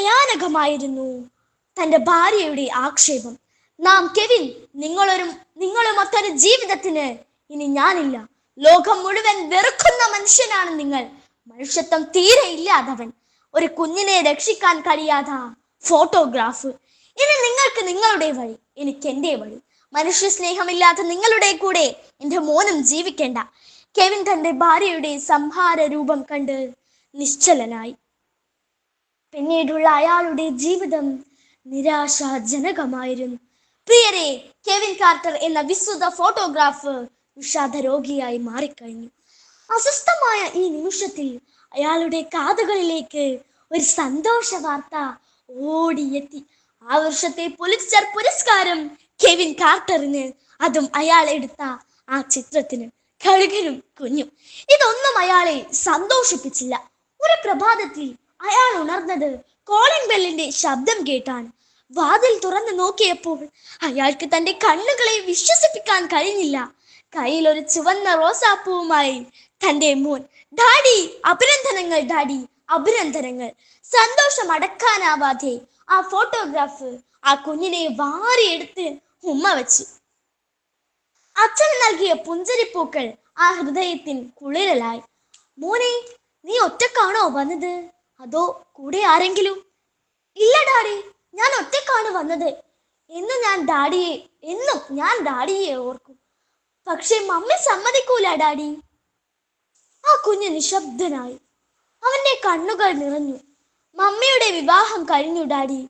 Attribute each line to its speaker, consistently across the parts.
Speaker 1: ഭയാനകമായിരുന്നു തന്റെ ഭാര്യയുടെ ആക്ഷേപം നാം കെവിൻ നിങ്ങളൊരു നിങ്ങളുമൊത്തൊരു ജീവിതത്തിന് ഇനി ഞാനില്ല ലോകം മുഴുവൻ വെറുക്കുന്ന മനുഷ്യനാണ് നിങ്ങൾ മനുഷ്യത്വം തീരെ ഇല്ലാതവൻ ഒരു കുഞ്ഞിനെ രക്ഷിക്കാൻ കഴിയാത്ത ഫോട്ടോഗ്രാഫ് ഇനി നിങ്ങൾക്ക് നിങ്ങളുടെ വഴി എനിക്ക് എന്റെ വഴി മനുഷ്യ സ്നേഹമില്ലാത്ത നിങ്ങളുടെ കൂടെ എന്റെ മോനും ജീവിക്കേണ്ട കെവിൻ തന്റെ ഭാര്യയുടെ സംഹാര രൂപം കണ്ട് നിശ്ചലനായി പിന്നീടുള്ള അയാളുടെ ജീവിതം നിരാശാജനകമായിരുന്നു പ്രിയരെ കെവിൻ കാർട്ടർ എന്ന വിസ്തുത ഫോട്ടോഗ്രാഫ് വിഷാദ രോഗിയായി മാറിക്കഴിഞ്ഞു അസ്വസ്ഥമായ ഈ നിമിഷത്തിൽ അയാളുടെ കാതുകളിലേക്ക് ഒരു സന്തോഷ വാർത്ത ഓടിയെത്തി ആ വർഷത്തെ പുലിറ്റ്സർ പുരസ്കാരം കെവിൻ കാർട്ടറിന് അതും അയാൾ എടുത്ത ആ ചിത്രത്തിന് കഴുകനും കുഞ്ഞും ഇതൊന്നും അയാളെ സന്തോഷിപ്പിച്ചില്ല ഒരു പ്രഭാതത്തിൽ അയാൾ ഉണർന്നത് കോളിംഗ് ബെല്ലിന്റെ ശബ്ദം കേട്ടാണ് വാതിൽ തുറന്നു നോക്കിയപ്പോൾ അയാൾക്ക് തന്റെ കണ്ണുകളെ വിശ്വസിപ്പിക്കാൻ കഴിഞ്ഞില്ല കയ്യിൽ ഒരു ചുവന്ന റോസാപ്പൂവുമായി തന്റെ മോൻ ഡാഡി അഭിനന്ദനങ്ങൾ ഡാഡി അഭിനന്ദനങ്ങൾ സന്തോഷം അടക്കാനാവാതെ ആ ഫോട്ടോഗ്രാഫ് ആ കുഞ്ഞിനെ വാരിയെടുത്ത് ഉമ്മ വെച്ചു അച്ഛൻ നൽകിയ പുഞ്ചരിപ്പൂക്കൾ ആ ഹൃദയത്തിന് കുളിരലായി മോനെ നീ ഒറ്റക്കാണോ വന്നത് അതോ കൂടെ ആരെങ്കിലും ഇല്ല ഡാഡി ഞാൻ ഒറ്റക്കാണ് വന്നത് എന്ന് ഞാൻ ഡാഡിയെ എന്നും ഞാൻ ഡാഡിയെ ഓർക്കും പക്ഷെ മമ്മി സമ്മതിക്കൂല ഡാഡി ആ കുഞ്ഞ് നിശബ്ദനായി അവന്റെ കണ്ണുകൾ നിറഞ്ഞു മമ്മിയുടെ വിവാഹം കഴിഞ്ഞു ഡാഡി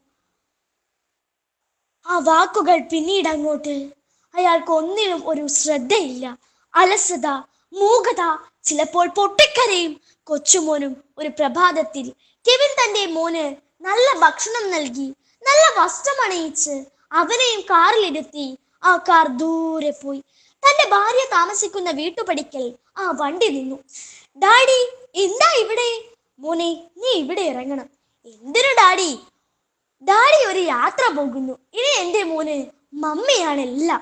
Speaker 1: ആ വാക്കുകൾ പിന്നീട് അങ്ങോട്ട് അയാൾക്ക് ഒന്നിനും ഒരു ശ്രദ്ധയില്ല അലസത മൂകത ചിലപ്പോൾ പൊട്ടിക്കരയും കൊച്ചുമോനും ഒരു പ്രഭാതത്തിൽ കെവിൻ തന്റെ മോന് നല്ല ഭക്ഷണം നൽകി നല്ല വസ്ത്രമണിയിച്ച് അവനെയും കാറിലിരുത്തി ആ കാർ ദൂരെ പോയി തന്റെ ഭാര്യ താമസിക്കുന്ന വീട്ടുപടിക്കൽ ആ വണ്ടി നിന്നു ഡാഡി എന്താ ഇവിടെ മോനെ നീ ഇവിടെ ഇറങ്ങണം എന്തിനു ഡാഡി ഡാഡി ഒരു യാത്ര പോകുന്നു ഇനി എന്റെ മോന് മമ്മിയാണ് എല്ലാം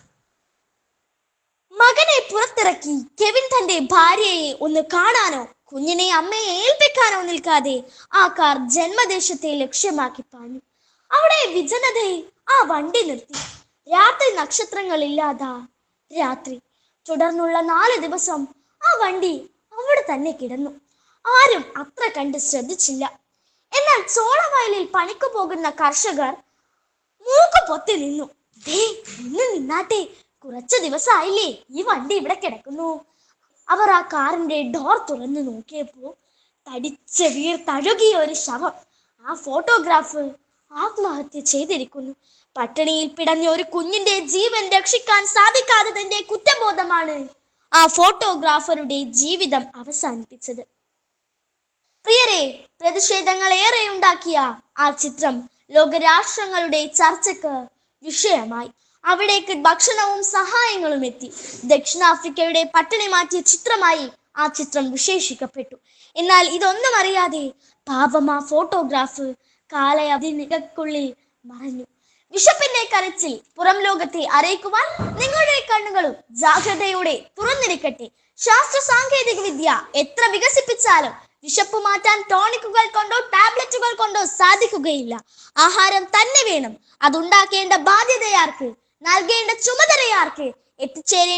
Speaker 1: മകനെ പുറത്തിറക്കി കെവിൻ തന്റെ ഭാര്യയെ ഒന്ന് കാണാനോ കുഞ്ഞിനെ അമ്മയെ ഏൽപ്പിക്കാനോ നിൽക്കാതെ ആ കാർ ജന്മദേശത്തെ ലക്ഷ്യമാക്കി പാഞ്ഞു അവിടെ വിജനതയെ ആ വണ്ടി നിർത്തി രാത്രി നക്ഷത്രങ്ങളില്ലാതാ രാത്രി തുടർന്നുള്ള നാല് ദിവസം ആ വണ്ടി അവിടെ തന്നെ കിടന്നു ആരും അത്ര കണ്ട് ശ്രദ്ധിച്ചില്ല എന്നാൽ ചോളവയലിൽ പണിക്കു പോകുന്ന കർഷകർ മൂക്ക് പൊത്തി നിന്നു ദേ ഇന്ന് നിന്നാട്ടെ കുറച്ച് ദിവസമായില്ലേ ഈ വണ്ടി ഇവിടെ കിടക്കുന്നു അവർ ആ കാറിന്റെ ഡോർ തുറന്നു നോക്കിയപ്പോ തടിച്ച വീർത്തഴുകിയ ഒരു ശവം ആ ഫോട്ടോഗ്രാഫ് ആത്മഹത്യ ചെയ്തിരിക്കുന്നു പട്ടിണിയിൽ പിടഞ്ഞ ഒരു കുഞ്ഞിന്റെ ജീവൻ രക്ഷിക്കാൻ സാധിക്കാത്തതിന്റെ കുറ്റബോധമാണ് ആ ഫോട്ടോഗ്രാഫറുടെ ജീവിതം അവസാനിപ്പിച്ചത് പ്രിയരെ പ്രതിഷേധങ്ങൾ ഏറെ ഉണ്ടാക്കിയ ആ ചിത്രം ലോകരാഷ്ട്രങ്ങളുടെ ചർച്ചയ്ക്ക് വിഷയമായി അവിടേക്ക് ഭക്ഷണവും സഹായങ്ങളും എത്തി ദക്ഷിണാഫ്രിക്കയുടെ പട്ടിണി മാറ്റിയ ചിത്രമായി ആ ചിത്രം വിശേഷിക്കപ്പെട്ടു എന്നാൽ ഇതൊന്നും അറിയാതെ പാപം ആ ഫോട്ടോഗ്രാഫ് കാലയവധിക്കുള്ളിൽ മറഞ്ഞു വിശപ്പിന്റെ കരച്ചിൽ പുറം ലോകത്തെ അറിയിക്കുവാൻ നിങ്ങളുടെ കണ്ണുകളും ജാഗ്രതയോടെ തുറന്നിരിക്കട്ടെ ശാസ്ത്ര സാങ്കേതിക വിദ്യ എത്ര വികസിപ്പിച്ചാലും വിശപ്പ് മാറ്റാൻ ടോണിക്കുകൾ കൊണ്ടോ ടാബ്ലറ്റുകൾ കൊണ്ടോ സാധിക്കുകയില്ല ആഹാരം തന്നെ വേണം അതുണ്ടാക്കേണ്ട ബാധ്യതയാർക്ക് നൽകേണ്ട ചുമതലയാർക്ക് എത്തിച്ചേരേണ്ട